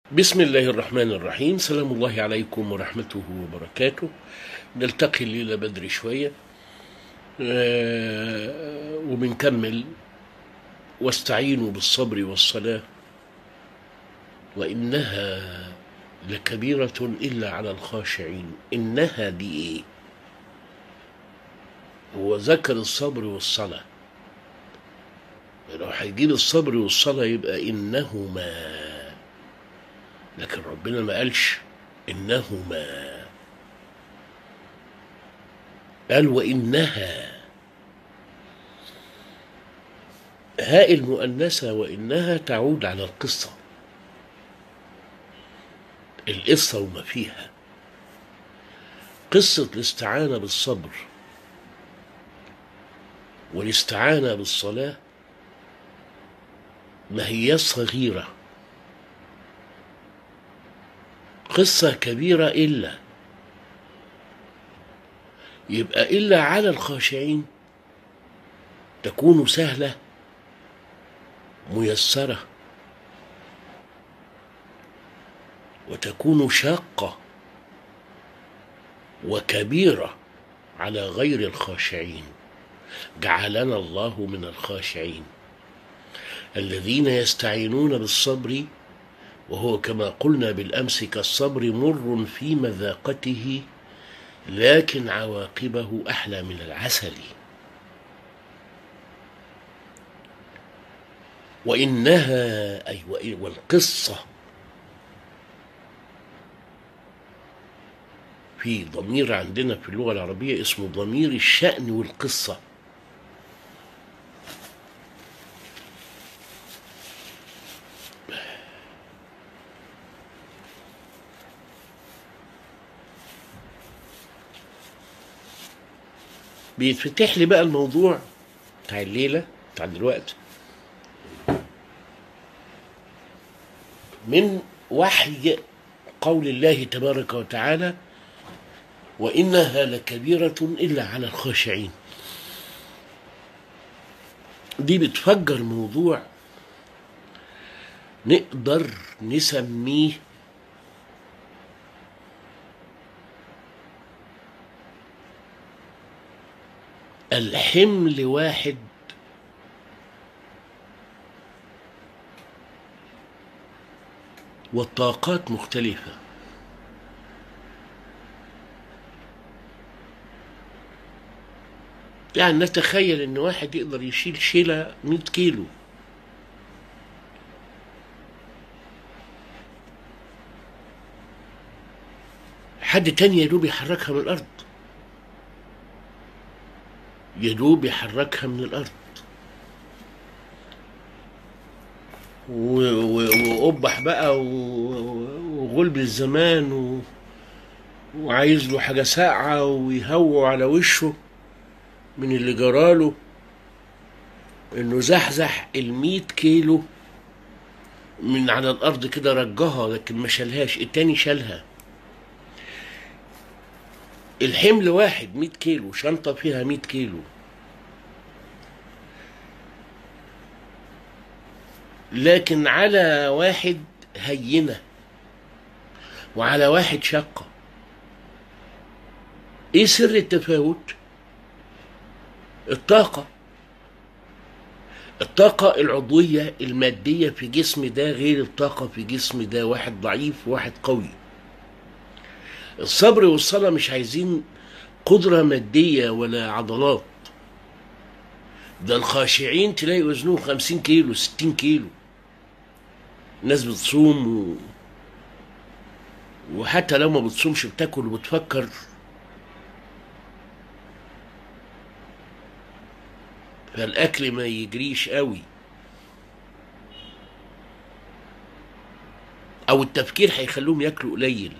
بسم الله الرحمن الرحيم سلام الله عليكم ورحمته وبركاته نلتقي الليلة بدري شوية آه، وبنكمل واستعينوا بالصبر والصلاة وإنها لكبيرة إلا على الخاشعين إنها دي إيه هو ذكر الصبر والصلاة لو هيجيب الصبر والصلاة يبقى إنهما لكن ربنا ما قالش إنهما قال وإنها هاء المؤنثة وإنها تعود على القصة القصة وما فيها قصة الاستعانة بالصبر والاستعانة بالصلاة ما هي صغيرة قصة كبيرة إلا يبقى إلا على الخاشعين تكون سهلة ميسرة وتكون شاقة وكبيرة على غير الخاشعين جعلنا الله من الخاشعين الذين يستعينون بالصبر وهو كما قلنا بالامس كالصبر مر في مذاقته لكن عواقبه احلى من العسل وانها اي والقصه في ضمير عندنا في اللغه العربيه اسمه ضمير الشان والقصه بيتفتح لي بقى الموضوع بتاع الليلة بتاع دلوقتي من وحي قول الله تبارك وتعالى وإنها لكبيرة إلا على الخاشعين دي بتفجر موضوع نقدر نسميه الحمل واحد والطاقات مختلفة يعني نتخيل ان واحد يقدر يشيل شيلة 100 كيلو حد تاني يا دوب يحركها من الارض يدوب يحركها من الارض وقبح بقى وغلب الزمان و... وعايز له حاجة ساقعة ويهوى على وشه من اللي جراله انه زحزح المية كيلو من على الارض كده رجها لكن ما شالهاش التاني شالها الحمل واحد مية كيلو شنطة فيها مية كيلو لكن على واحد هينة وعلى واحد شقة ايه سر التفاوت الطاقة الطاقة العضوية المادية في جسم ده غير الطاقة في جسم ده واحد ضعيف وواحد قوي الصبر والصلاة مش عايزين قدرة مادية ولا عضلات ده الخاشعين تلاقي وزنهم خمسين كيلو ستين كيلو الناس بتصوم و... وحتى لو ما بتصومش بتاكل وبتفكر فالأكل ما يجريش قوي أو التفكير هيخلوهم ياكلوا قليل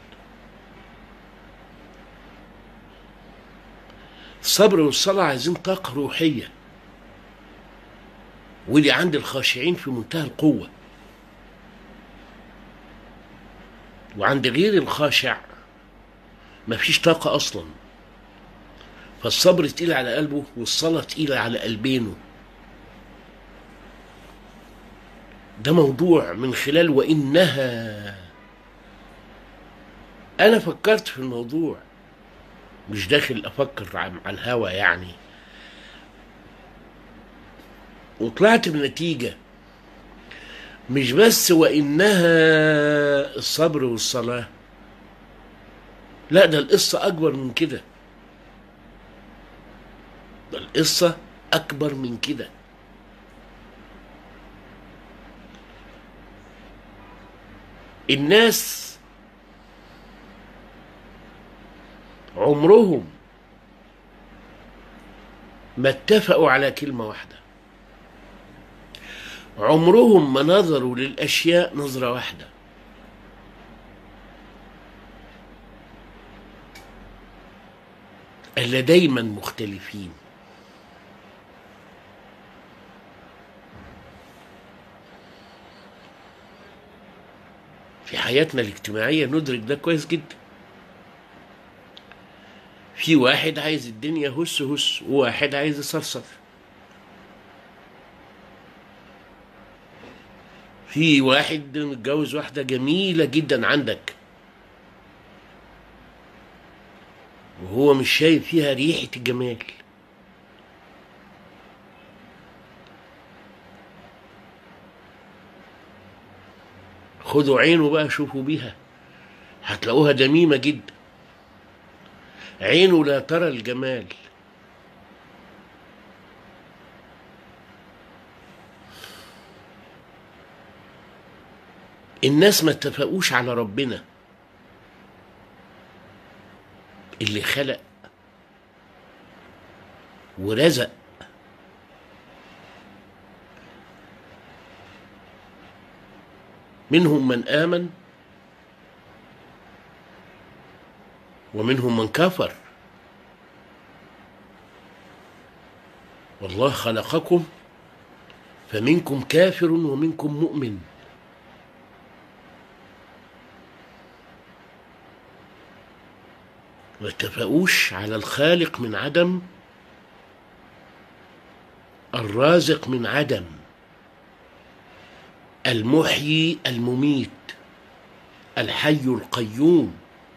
الصبر والصلاة عايزين طاقة روحية ودي عند الخاشعين في منتهى القوة وعند غير الخاشع مفيش طاقة أصلا فالصبر تقيل على قلبه والصلاة تقيلة على قلبينه ده موضوع من خلال وإنها انا فكرت في الموضوع مش داخل افكر عن عن الهوا يعني وطلعت بنتيجة مش بس وإنها الصبر والصلاة لا ده القصة أكبر من كده ده القصة أكبر من كده الناس عمرهم ما اتفقوا على كلمة واحدة عمرهم ما نظروا للأشياء نظرة واحدة إلا دايما مختلفين في حياتنا الاجتماعية ندرك ده كويس جدا في واحد عايز الدنيا هس هس وواحد عايز يصرصر في واحد متجوز واحدة جميلة جدا عندك وهو مش شايف فيها ريحة الجمال خدوا عينه بقى شوفوا بيها هتلاقوها دميمة جدا عينه لا ترى الجمال الناس ما اتفقوش على ربنا اللي خلق ورزق منهم من آمن ومنهم من كفر والله خلقكم فمنكم كافر ومنكم مؤمن ما اتفقوش على الخالق من عدم الرازق من عدم المحيي المميت الحي القيوم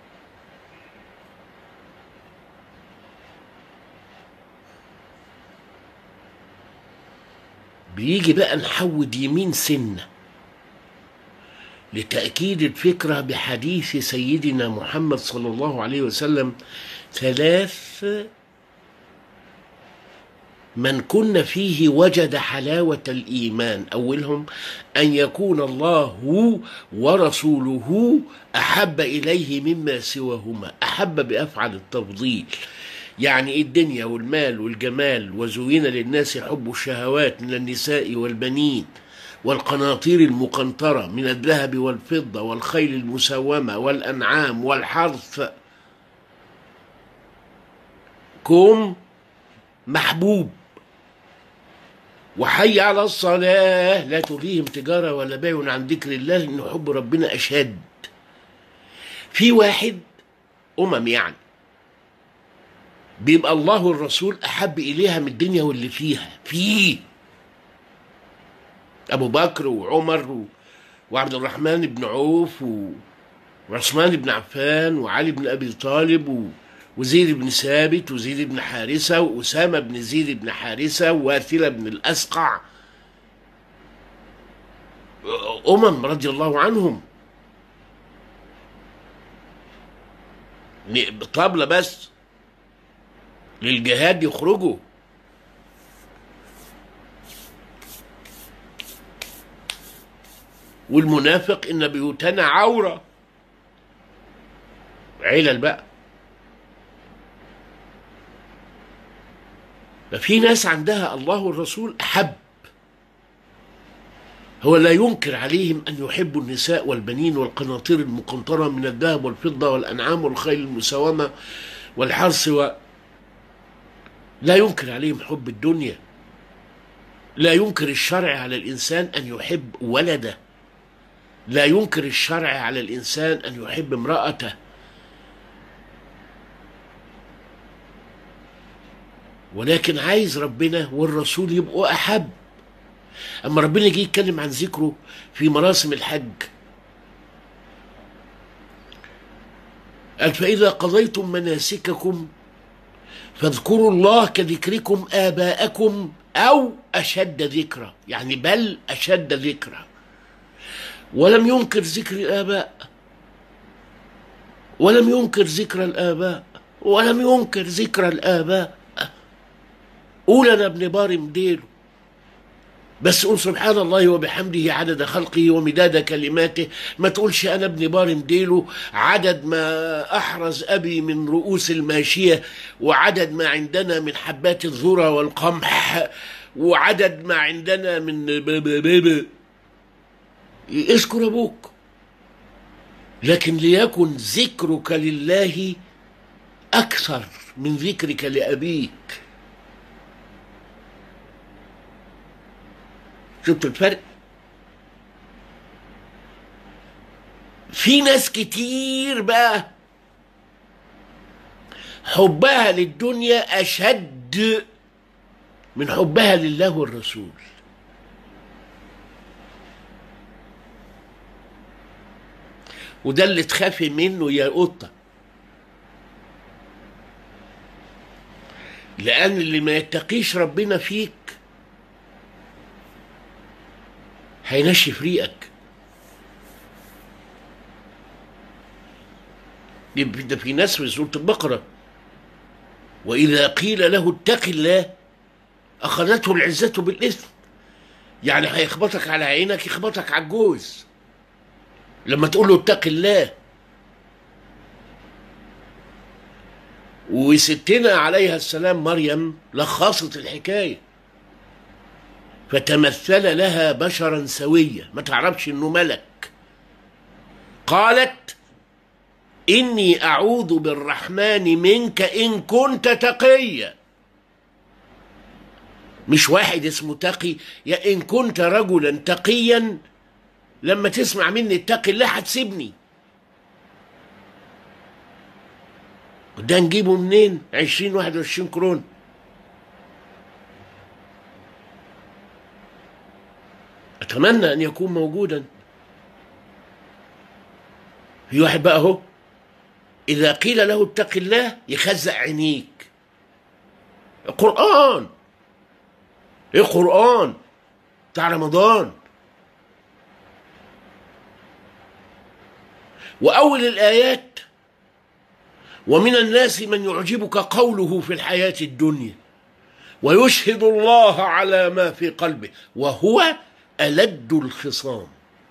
بيجي بقى نحود يمين سنة لتأكيد الفكرة بحديث سيدنا محمد صلى الله عليه وسلم ثلاث من كن فيه وجد حلاوة الإيمان أولهم أن يكون الله ورسوله أحب إليه مما سواهما أحب بأفعل التفضيل يعني الدنيا والمال والجمال وزين للناس حب الشهوات من النساء والبنين والقناطير المقنطرة من الذهب والفضة والخيل المسومة والأنعام والحرث كوم محبوب وحي على الصلاة لا تلهيهم تجارة ولا بيع عن ذكر الله إن حب ربنا أشد في واحد أمم يعني بيبقى الله والرسول أحب إليها من الدنيا واللي فيها فيه أبو بكر وعمر و... وعبد الرحمن بن عوف و... وعثمان بن عفان وعلي بن أبي طالب و... وزيد بن ثابت وزيد بن حارثة وأسامة بن زيد بن حارثة وواثلة بن الأسقع أمم رضي الله عنهم طبلة بس للجهاد يخرجوا والمنافق إن بيوتنا عورة علل بقى ففي ناس عندها الله والرسول أحب هو لا ينكر عليهم أن يحبوا النساء والبنين والقناطير المقنطرة من الذهب والفضة والأنعام والخيل المسومة والحرث و... لا ينكر عليهم حب الدنيا لا ينكر الشرع على الإنسان أن يحب ولده لا ينكر الشرع على الإنسان أن يحب امرأته ولكن عايز ربنا والرسول يبقوا أحب أما ربنا جه يتكلم عن ذكره في مراسم الحج قال فإذا قضيتم مناسككم فاذكروا الله كذكركم آباءكم أو أشد ذكرى يعني بل أشد ذكرى ولم ينكر ذكر الآباء ولم ينكر ذكر الآباء ولم ينكر ذكر الآباء قول أنا ابن بار مديله بس قول سبحان الله وبحمده عدد خلقه ومداد كلماته ما تقولش أنا ابن بار مديله عدد ما أحرز أبي من رؤوس الماشية وعدد ما عندنا من حبات الذرة والقمح وعدد ما عندنا من بابا اذكر أبوك لكن ليكن ذكرك لله أكثر من ذكرك لأبيك شفت الفرق في ناس كتير بقى حبها للدنيا أشد من حبها لله والرسول وده اللي تخافي منه يا قطة لأن اللي ما يتقيش ربنا فيك هينشف ريقك ده في ناس في سورة البقرة وإذا قيل له اتق الله أخذته العزة بالإثم يعني هيخبطك على عينك يخبطك على الجوز لما تقول له اتق الله وستنا عليها السلام مريم لخصت الحكايه فتمثل لها بشرا سويا ما تعرفش انه ملك قالت اني اعوذ بالرحمن منك ان كنت تقيا مش واحد اسمه تقي يا ان كنت رجلا تقيا لما تسمع مني اتق الله هتسيبني ده نجيبه منين عشرين واحد وعشرين كرون أتمنى أن يكون موجودا في واحد بقى اهو إذا قيل له اتق الله يخزق عينيك القرآن إيه القرآن بتاع رمضان وأول الآيات ومن الناس من يعجبك قوله في الحياة الدنيا ويشهد الله على ما في قلبه وهو ألد الخصام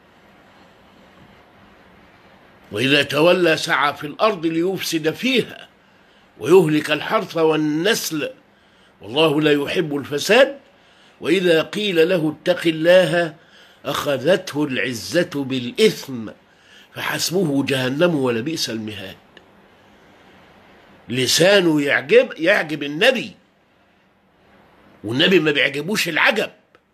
وإذا تولى سعى في الأرض ليفسد فيها ويهلك الحرث والنسل والله لا يحب الفساد وإذا قيل له اتق الله أخذته العزة بالإثم فحسبه جهنم ولبئس المهاد لسانه يعجب يعجب النبي والنبي ما بيعجبوش العجب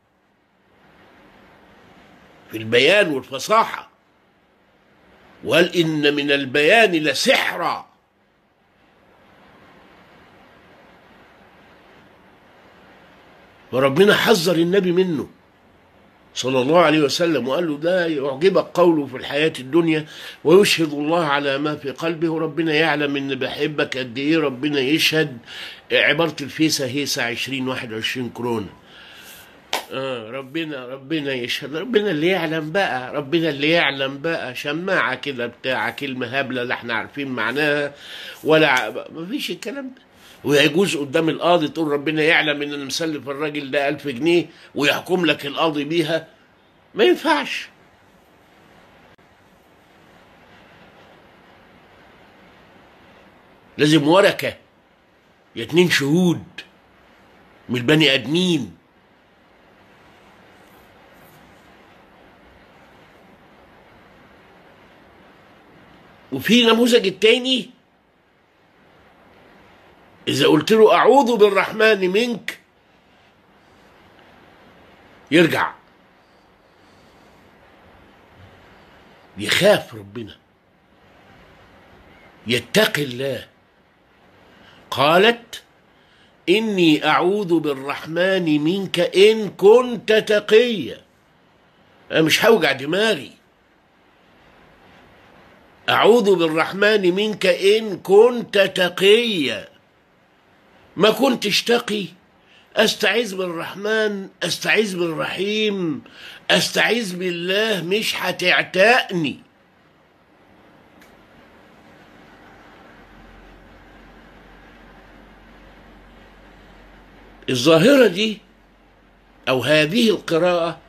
في البيان والفصاحة وقال إن من البيان لسحرا وربنا حذر النبي منه صلى الله عليه وسلم وقال له ده يعجبك قوله في الحياة الدنيا ويشهد الله على ما في قلبه وربنا يعلم ان بحبك قد ايه ربنا يشهد عبارة الفيسة هيسة عشرين واحد وعشرين كورونا آه ربنا ربنا يشهد ربنا اللي يعلم بقى ربنا اللي يعلم بقى شماعة كده بتاع كلمة هبلة لا احنا عارفين معناها ولا ما فيش الكلام ده ويجوز قدام القاضي تقول ربنا يعلم ان انا مسلف الراجل ده ألف جنيه ويحكم لك القاضي بيها ما ينفعش لازم وركة يا اتنين شهود من البني ادمين وفي نموذج التاني إذا قلت له أعوذ بالرحمن منك يرجع يخاف ربنا يتقي الله قالت إني أعوذ بالرحمن منك إن كنت تقيا أنا مش هوجع دماغي أعوذ بالرحمن منك إن كنت تقيا ما كنتش تقي أستعيذ بالرحمن أستعيذ بالرحيم أستعيذ بالله مش هتعتقني الظاهرة دي أو هذه القراءة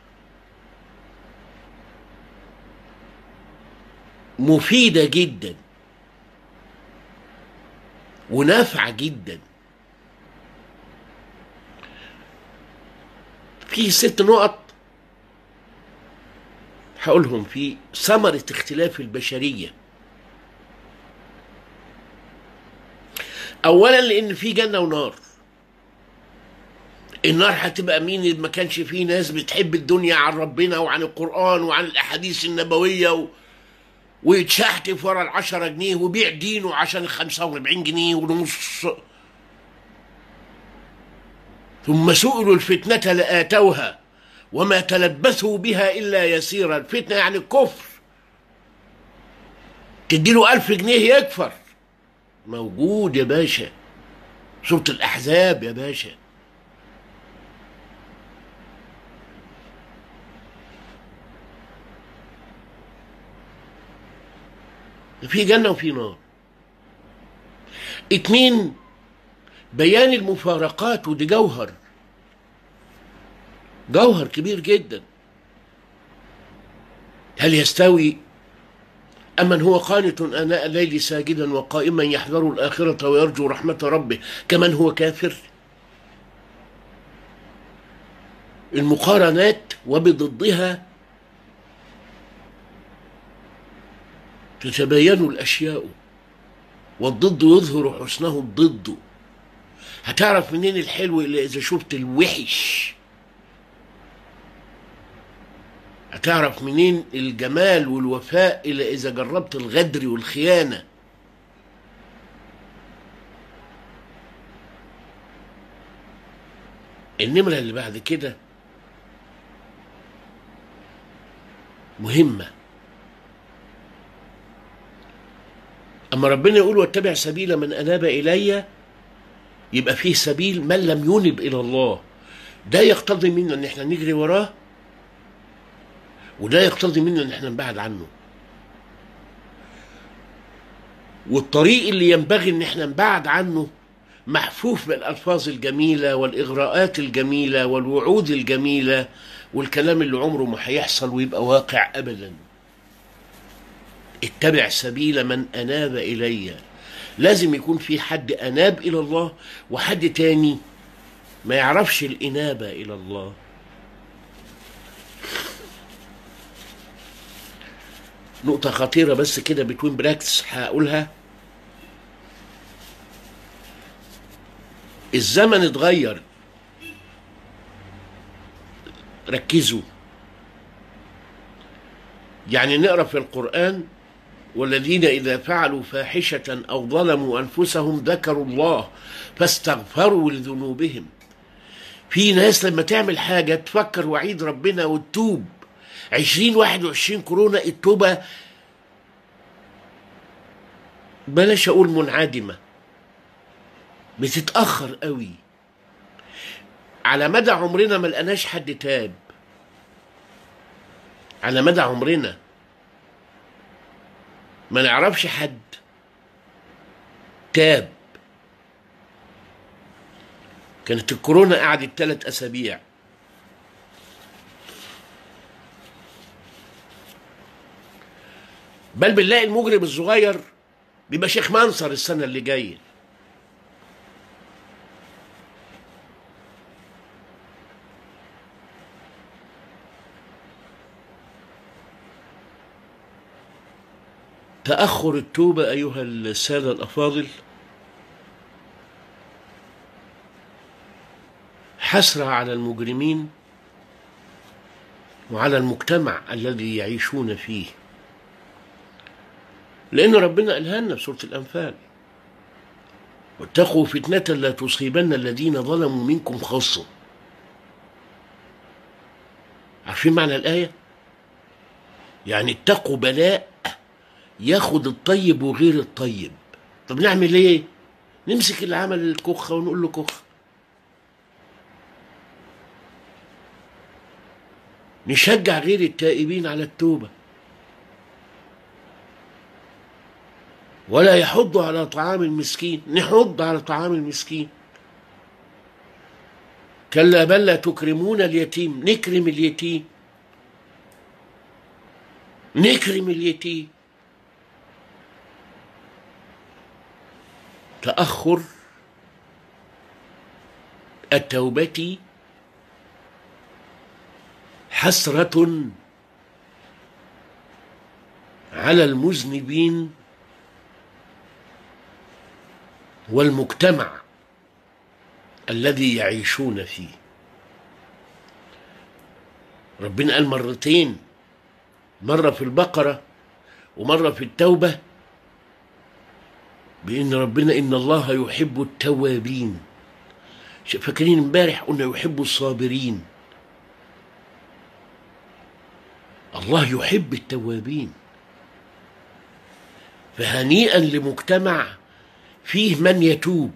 مفيدة جدا ونافعة جدا في ست نقط هقولهم في ثمرة اختلاف البشرية أولا لأن في جنة ونار النار هتبقى مين اللي ما كانش فيه ناس بتحب الدنيا عن ربنا وعن القرآن وعن الأحاديث النبوية و... ويتشحتف ورا العشرة جنيه وبيع دينه عشان الخمسة واربعين جنيه ونص ثم سئلوا الفتنة لآتوها وما تلبثوا بها إلا يسيرا الفتنة يعني الكفر تديله ألف جنيه يكفر موجود يا باشا سورة الأحزاب يا باشا في جنة وفي نار اتنين بيان المفارقات ودي جوهر جوهر كبير جدا هل يستوي أمن هو قانت آناء الليل ساجدا وقائما يحذر الآخرة ويرجو رحمة ربه كمن هو كافر المقارنات وبضدها تتبين الأشياء والضد يظهر حسنه الضد هتعرف منين الحلو إلا إذا شفت الوحش هتعرف منين الجمال والوفاء إلا إذا جربت الغدر والخيانة النمرة اللي بعد كده مهمه أما ربنا يقول واتبع سبيل من أناب إلي يبقى فيه سبيل من لم ينب إلى الله ده يقتضي منا إن إحنا نجري وراه وده يقتضي منا إن إحنا نبعد عنه والطريق اللي ينبغي إن إحنا نبعد عنه محفوف بالألفاظ الجميلة والإغراءات الجميلة والوعود الجميلة والكلام اللي عمره ما هيحصل ويبقى واقع أبداً اتبع سبيل من أناب إلي لازم يكون في حد أناب إلى الله وحد تاني ما يعرفش الإنابة إلى الله نقطة خطيرة بس كده بتوين براكتس هقولها الزمن اتغير ركزوا يعني نقرا في القرآن والذين إذا فعلوا فاحشة أو ظلموا أنفسهم ذكروا الله فاستغفروا لذنوبهم في ناس لما تعمل حاجة تفكر وعيد ربنا وتتوب عشرين واحد وعشرين كورونا التوبة بلاش أقول منعدمة بتتأخر قوي على مدى عمرنا ما لقناش حد تاب على مدى عمرنا ما نعرفش حد تاب كانت الكورونا قعدت ثلاث أسابيع بل بنلاقي المجرم الصغير بيبقى شيخ منصر السنة اللي جاية تأخر التوبة أيها السادة الأفاضل حسرة على المجرمين وعلى المجتمع الذي يعيشون فيه لأن ربنا قالها لنا في سورة الأنفال واتقوا فتنة لا تصيبن الذين ظلموا منكم خاصة عارفين معنى الآية؟ يعني اتقوا بلاء ياخد الطيب وغير الطيب طب نعمل ايه نمسك اللي عمل الكخه ونقول له كخه نشجع غير التائبين على التوبه ولا يحض على طعام المسكين نحض على طعام المسكين كلا بل لا تكرمون اليتيم نكرم اليتيم نكرم اليتيم تأخر التوبة حسرة على المذنبين والمجتمع الذي يعيشون فيه ربنا قال مرتين مرة في البقرة ومرة في التوبة بأن ربنا إن الله يحب التوابين فاكرين امبارح قلنا يحب الصابرين الله يحب التوابين فهنيئا لمجتمع فيه من يتوب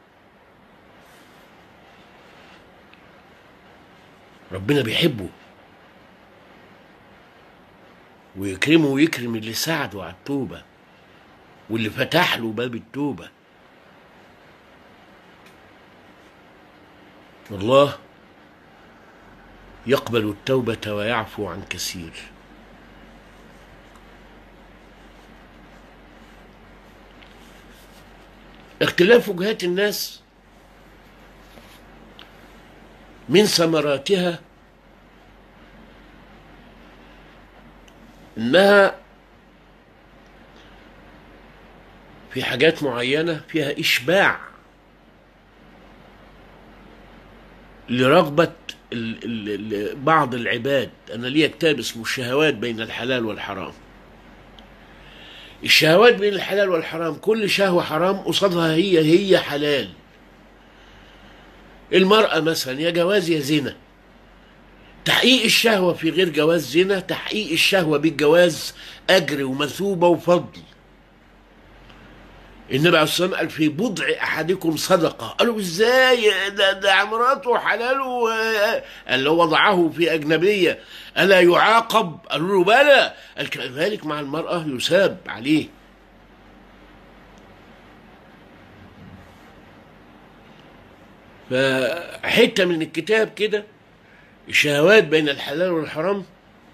ربنا بيحبه ويكرمه ويكرم اللي ساعده على التوبة واللي فتح له باب التوبة والله يقبل التوبة ويعفو عن كثير اختلاف وجهات الناس من ثمراتها انها في حاجات معينه فيها اشباع لرغبه ال ال ال بعض العباد انا ليا كتاب اسمه الشهوات بين الحلال والحرام الشهوات بين الحلال والحرام كل شهوه حرام قصادها هي هي حلال المرأة مثلا يا جواز يا زنا تحقيق الشهوة في غير جواز زنا تحقيق الشهوة بالجواز أجر ومثوبة وفضل النبي عليه الصلاة والسلام قال في بضع أحدكم صدقة قالوا إزاي ده, ده مراته حلال قال له وضعه في أجنبية ألا يعاقب قالوا له بلى قال كذلك مع المرأة يساب عليه فحته من الكتاب كده الشهوات بين الحلال والحرام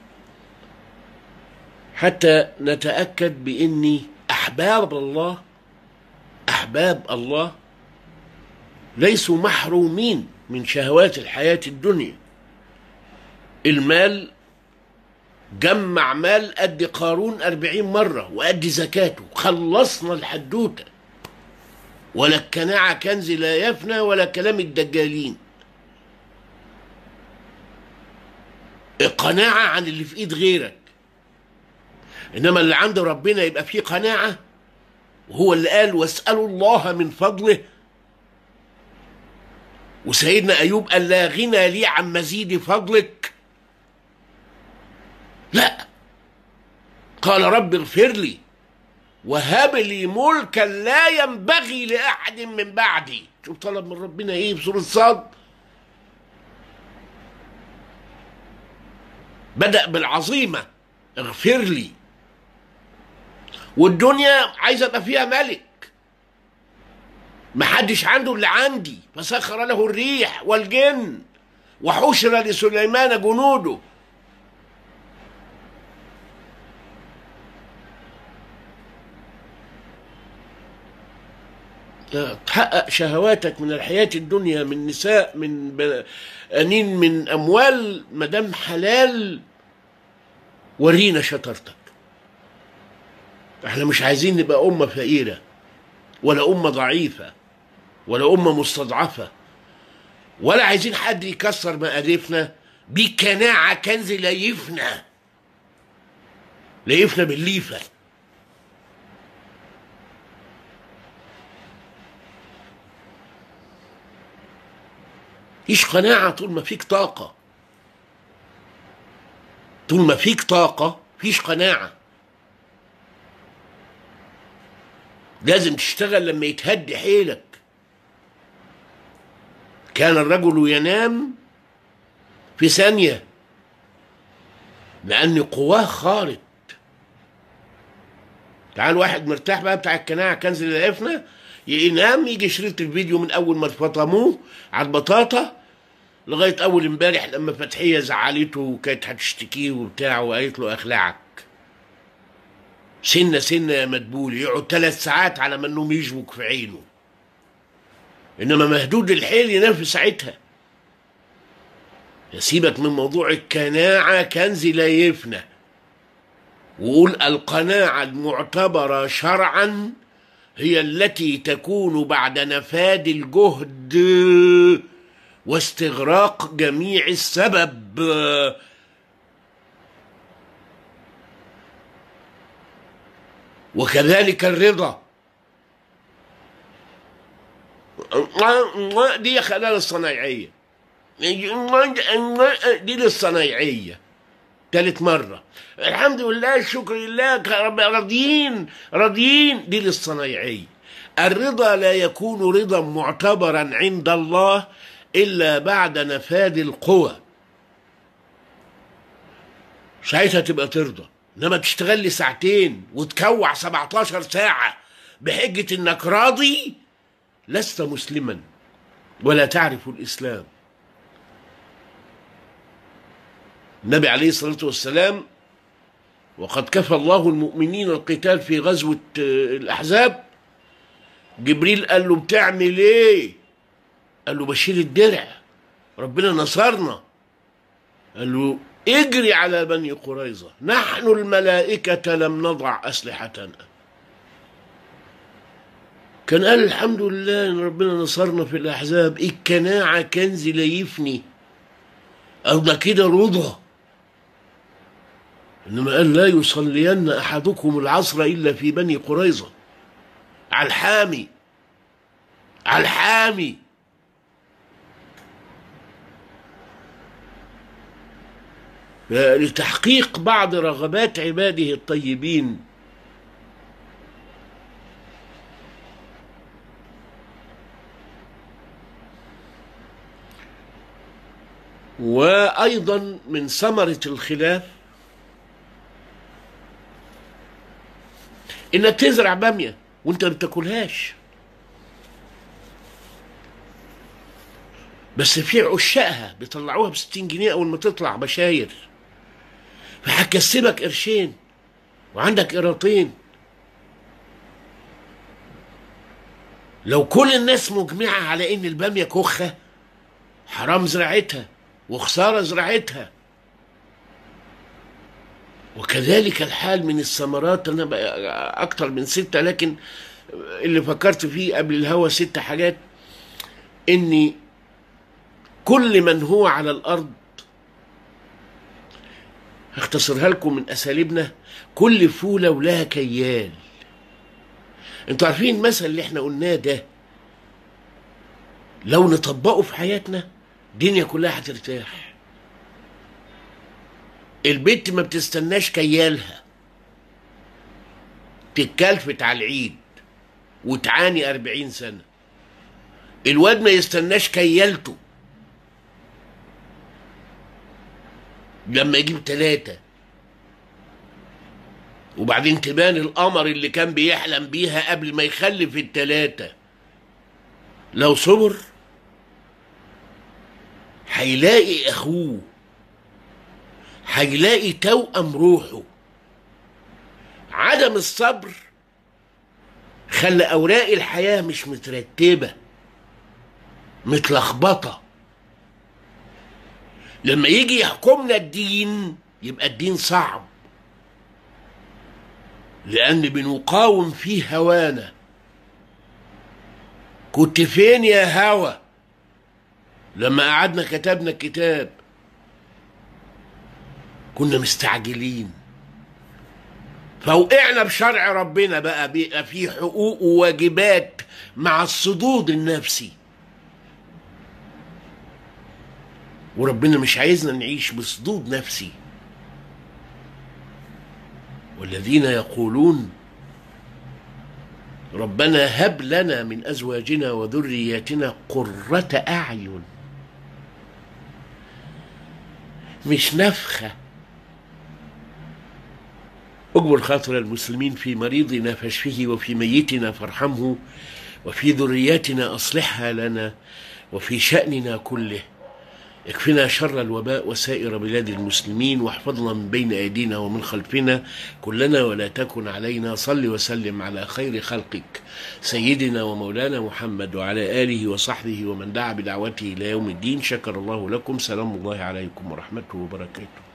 حتى نتاكد باني احباب الله احباب الله ليسوا محرومين من شهوات الحياه الدنيا المال جمع مال قد قارون أربعين مرة وقد زكاته خلصنا الحدوته ولا الكناعة كنز لا يفنى ولا كلام الدجالين القناعة عن اللي في ايد غيرك انما اللي عند ربنا يبقى فيه قناعة وهو اللي قال واسألوا الله من فضله وسيدنا ايوب قال لا غنى لي عن مزيد فضلك لا قال رب اغفر لي وهب لي ملكا لا ينبغي لاحد من بعدي شوف طلب من ربنا ايه بسوره صاد بدا بالعظيمه اغفر لي والدنيا عايزه ابقى فيها ملك محدش عنده اللي عندي فسخر له الريح والجن وحشر لسليمان جنوده تحقق شهواتك من الحياة الدنيا من نساء من أنين من أموال مدام حلال ورينا شطارتك احنا مش عايزين نبقى أمة فقيرة ولا أمة ضعيفة ولا أمة مستضعفة ولا عايزين حد يكسر مقادفنا بقناعة كنز لا يفنى لا يفنى بالليفه فيش قناعة طول ما فيك طاقة طول ما فيك طاقة فيش قناعة لازم تشتغل لما يتهد حيلك كان الرجل ينام في ثانية لأن قواه خارت تعال واحد مرتاح بقى بتاع القناع كنز اللي عرفنا ينام يجي شريط الفيديو من أول ما فطموه على البطاطا لغاية أول امبارح لما فتحية زعلته وكانت هتشتكيه وبتاع وقالت له أخلعك سنة سنة يا مدبول يقعد ثلاث ساعات على ما النوم يشبك في عينه إنما مهدود الحيل ينام في ساعتها سيبك من موضوع القناعة كنز لا يفنى وقول القناعة المعتبرة شرعا هي التي تكون بعد نفاد الجهد واستغراق جميع السبب وكذلك الرضا دي خلال الصنايعية دي للصنايعية تالت مرة الحمد لله الشكر لله رب راضيين راضيين دي للصنايعية الرضا لا يكون رضا معتبرا عند الله إلا بعد نفاذ القوى ساعتها تبقى ترضى انما تشتغل لي ساعتين وتكوع 17 ساعة بحجة انك راضي لست مسلما ولا تعرف الاسلام النبي عليه الصلاة والسلام وقد كفى الله المؤمنين القتال في غزوة الأحزاب جبريل قال له بتعمل ايه قال له بشيل الدرع ربنا نصرنا قال له اجري على بني قريظة نحن الملائكة لم نضع أسلحتنا كان قال الحمد لله ان ربنا نصرنا في الأحزاب الكناعة كنز لا يفني أو ده كده رضا إنما قال لا يصلين أحدكم العصر إلا في بني قريظة على الحامي على الحامي لتحقيق بعض رغبات عباده الطيبين وأيضا من ثمرة الخلاف إنك تزرع بامية وأنت ما بتاكلهاش بس في عشاقها بيطلعوها ب 60 جنيه أول ما تطلع بشاير فهتكسبك قرشين وعندك قراطين لو كل الناس مجمعة على إن البامية كخة حرام زراعتها وخسارة زراعتها وكذلك الحال من الثمرات أنا أكتر من ستة لكن اللي فكرت فيه قبل الهوا ست حاجات إني كل من هو على الأرض هختصرها لكم من أساليبنا كل فولة ولها كيال انتوا عارفين المثل اللي احنا قلناه ده لو نطبقه في حياتنا الدنيا كلها هترتاح البنت ما بتستناش كيالها تتكلفت على العيد وتعاني أربعين سنة الواد ما يستناش كيالته لما يجيب تلاتة وبعدين تبان القمر اللي كان بيحلم بيها قبل ما يخلف التلاتة لو صبر هيلاقي اخوه هيلاقي توأم روحه عدم الصبر خلى اوراق الحياه مش مترتبه متلخبطه لما يجي يحكمنا الدين يبقى الدين صعب لان بنقاوم فيه هوانا كنت فين يا هوى لما قعدنا كتبنا الكتاب كنا مستعجلين فوقعنا بشرع ربنا بقى بيبقى فيه حقوق وواجبات مع الصدود النفسي وربنا مش عايزنا نعيش بصدود نفسي والذين يقولون ربنا هب لنا من ازواجنا وذرياتنا قرة اعين مش نفخة اجبر خاطر المسلمين في مريضنا فاشفه وفي ميتنا فارحمه وفي ذرياتنا اصلحها لنا وفي شأننا كله اكفنا شر الوباء وسائر بلاد المسلمين واحفظنا من بين ايدينا ومن خلفنا كلنا ولا تكن علينا صل وسلم على خير خلقك سيدنا ومولانا محمد وعلى اله وصحبه ومن دعا بدعوته الى يوم الدين شكر الله لكم سلام الله عليكم ورحمته وبركاته